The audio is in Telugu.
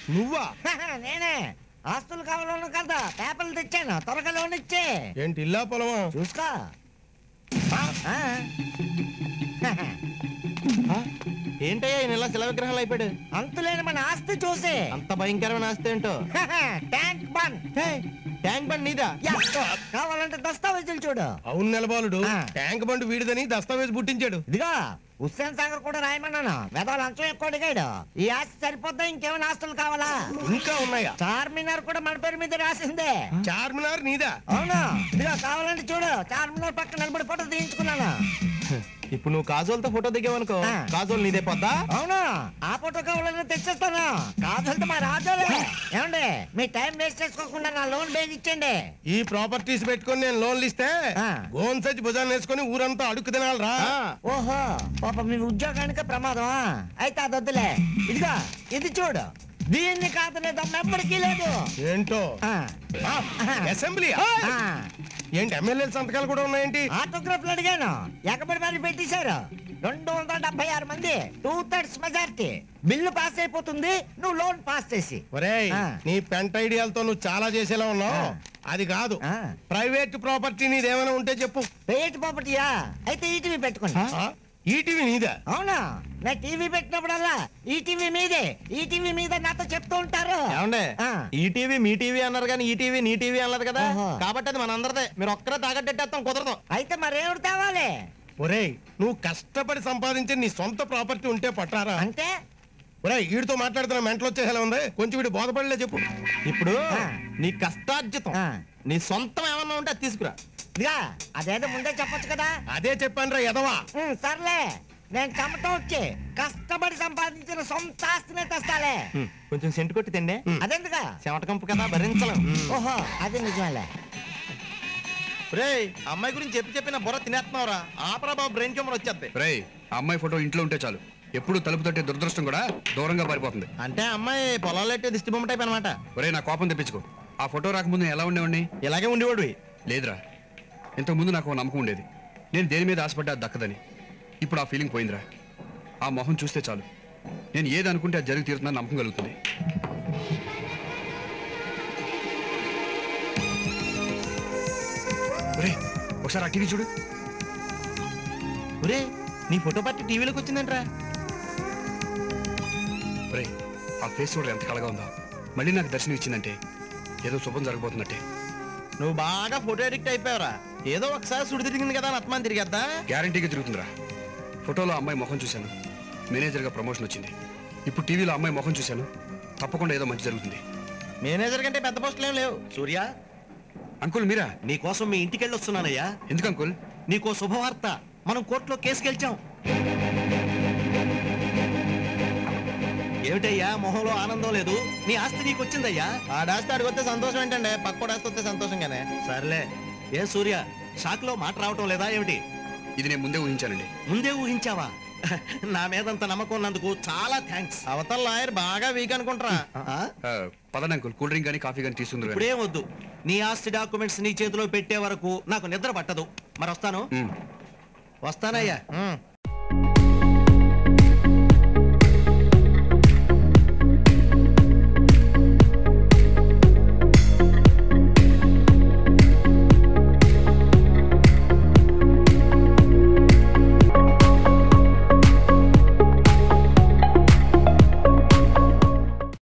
నువ్వా నేనే ఆస్తులు కావాలను కదా పేపర్లు తెచ్చాను త్వరగా లోన్ ఇచ్చే ఏంటి ఇల్లా పొలమా చూసుకో ఆ. ఏంటయ్యా ఈయన ఇలా శిల విగ్రహాలు అయిపోయాడు అంతులేని మన ఆస్తి చూసి అంత భయంకరమైన ఆస్తి ఏంటో ట్యాంక్ బండ్ హే, ట్యాంక్ బండ్ నీదా యా, కావాలంటే దస్తావేజులు చూడు అవును నెలబాలుడు ఆ. ట్యాంక్ బండ్ వీడిదని దస్తావేజ్ పుట్టించాడు ఇదిగో హుస్సేన్ సాగర్ కూడా రాయమన్నాను వెదవాళ్ళు అంచం ఎక్కువ అడిగాడు ఈ ఆస్తి సరిపోద్దా ఇంకేమైనా ఆస్తులు కావాలా ఇంకా ఉన్నాయా చార్మినార్ కూడా మన పేరు మీద రాసిందే చార్మినార్ నీదా అవును ఇదిగో కావాలంటే చూడు చార్మినార్ పక్కన నిలబడి ఫోటో తీయించుకున్నాను ఇప్పుడు నువ్వు కాజోల్తో ఫోటో దిగావనుకో ఆ. కాజోల్ నీదే పొద్దా అవును ఆ ఫోటో కావాలని తెచ్చేస్తాను కాదంటే మా రాజోలే ఏమండి మీ టైం వేస్ట్ చేసుకోకుండా నా లోన్ బేగ్ ఇచ్చండి ఈ ప్రాపర్టీస్ పెట్టుకొని నేను లోన్లు ఇస్తే ఆ. గోన్ సచ్చి భుజాన్ని వేసుకొని ఊరంతా అడుక్కు తినాలరా ఆ. ఓహో పాప మీ ఉద్యోగానికి ప్రమాదమా అయితే అది వద్దులే ఇదిగో ఇది చూడు దీన్ని కాదనే దమ్ము ఎప్పటికీ లేదు ఏంటో ఆ. ఆ. అసెంబ్లీ ఆ. ఏంటి ఎమ్మెల్యే సంతకాలు కూడా ఉన్నాయేంటి ఆటోగ్రాఫ్లు అడిగాను ఎక్కబడి మరి పెట్టేశారు రెండు వందల డెబ్బై ఆరు మంది two thirds majority bill pass అయిపోతుంది నువ్వు లోన్ పాస్ చేసి ఒరేయ్ ఆ. నీ పెంట ఐడియాలతో నువ్వు చాలా చేసేలా ఉన్నావు ఆ. అది కాదు ఆ. ప్రైవేట్ ప్రాపర్టీ నీదేమైనా ఉంటే చెప్పు పేట్ ప్రాపర్టీయా అయితే ఈటీవీ పెట్టుకోండి ఆ? ఈటీవీ నీదా అవునా నా టీవీ పెట్టినప్పుడల్లా ఈ టీవీ మీదే ఈ టీవీ మీద నాతో చెప్తూ ఉంటారు ఏమండే ఆ. ఈ టీవీ మీ టీవీ అన్నారు కానీ ఈ టీవీ నీ టీవీ అన్నారు కదా ఓహో. కాబట్టి అది మనందరిదే మీరు ఒక్కరే తాగట్టేస్తాం కుదరదు అయితే మరేమిటి తేవాలి ఒరేయ్ నువ్వు కష్టపడి సంపాదించే నీ సొంత ప్రాపర్టీ ఉంటే పట్టారా అంటే ఒరేయ్ వీడితో మాట్లాడుతున్న మెంటలు వచ్చేలా ఉంది కొంచెం వీడు బోధపడలే చెప్పు ఇప్పుడు ఆ. నీ కష్టార్జితం ఆ. నీ సొంతం ఏమన్నా ఉంటే అది తీసుకురా ఇదిగా అదేదో ముందే చెప్పొచ్చు కదా అదే చెప్పాను రా ఎదవా ఉమ్, సర్లే నేను చెమటం వచ్చి కష్టపడి సంపాదించిన సొంత ఆస్తినే తెస్తాలే హ్మ్, కొంచెం సెంటు కొట్టి తిండే అదెందుగా చెమట కంపు కదా భరించలేం ఓహో అది నిజమేలే రే అమ్మాయి గురించి చెప్పి చెప్పిన బుర్ర తినేస్తున్నావురా ఆపరా బాబు బ్రెయిన్ ట్యూమర్ వచ్చేద్ది రేయ్ ఆ అమ్మాయి ఫోటో ఇంట్లో ఉంటే చాలు ఎప్పుడు తలుపు తట్టే దురదృష్టం కూడా దూరంగా పారిపోతుంది అంటే అమ్మాయి పొలాలు ఎట్టే దిష్టి బొమ్మ టైప్ అనమాట ఒరేయ్ నా కోపం తెప్పించుకో ఆ ఫోటో రాకముందు నేను ఎలా ఉండేవాడిని ఇలాగే ఉండేవాడు లేదురా ఇంతకుముందు నాకు ఓ నమ్మకం ఉండేది నేను దేని మీద ఆశపడ్డా అది దక్కదని ఇప్పుడు ఆ ఫీలింగ్ పోయిందిరా ఆ మొహం చూస్తే చాలు నేను ఏది అనుకుంటే అది జరిగి తీరుతుందని నమ్మకం కలుగుతుంది ఒరేయ్ ఒకసారి ఆ టీవీ చూడు ఒరే నీ ఫోటో పట్టి టీవీలోకి వచ్చిందంట్రా ఒరేయ్ ఆ ఫేస్ చూడరు ఎంత కళగా ఉందో మళ్ళీ నాకు దర్శనం ఇచ్చిందంటే ఏదో శుభం జరగబోతున్నట్టే నువ్వు బాగా ఫోటో ఎడిక్ట్ అయిపోయావురా ఏదో ఒకసారి సుడి తిరిగింది కదా అని అత్మాన్ తిరిగేద్దా గ్యారంటీగా తిరుగుతుందిరా ఫోటోలో అమ్మాయి ముఖం చూశాను మేనేజర్గా ప్రమోషన్ వచ్చింది ఇప్పుడు టీవీలో అమ్మాయి ముఖం చూశాను తప్పకుండా ఏదో మంచి జరుగుతుంది మేనేజర్ కంటే పెద్ద పోస్టులు ఏం లేవు సూర్య అంకుల్ మీరా నీకోసం మీ ఇంటికి వెళ్ళొస్తున్నానయ్యా ఎందుకు అంకుల్ నీకో శుభవార్త మనం కోర్టులో కేసు గెలిచాం ఏమిటయ్యా మొహంలో ఆనందం లేదు నీ ఆస్తి నీకు వచ్చిందయ్యా ఆ డాస్ట్ ఆడికి వస్తే సంతోషం ఏంటండి పక్క డాస్ట్ వస్తే సంతోషంగానే సర్లే ఏ సూర్య షాక్ లో మాట రావటం లేదా ఏమిటి ఇది నేను ముందే ఊహించానండి ముందే ఊహించావా నా మీదంత నమ్మకం ఉన్నందుకు చాలా థ్యాంక్స్ అవతల లాయర్ బాగా వీక్ అనుకుంటారా ఆ? ఆ, పదండి అంకుల్ కూల్ డ్రింక్ కానీ కాఫీ కానీ తీసుకుందరు ఇప్పుడేం వద్దు నీ ఆస్తి డాక్యుమెంట్స్ నీ చేతిలో పెట్టే వరకు నాకు నిద్ర పట్టదు మరి వస్తాను మ్మ్. వస్తానయ్యా ఉమ్.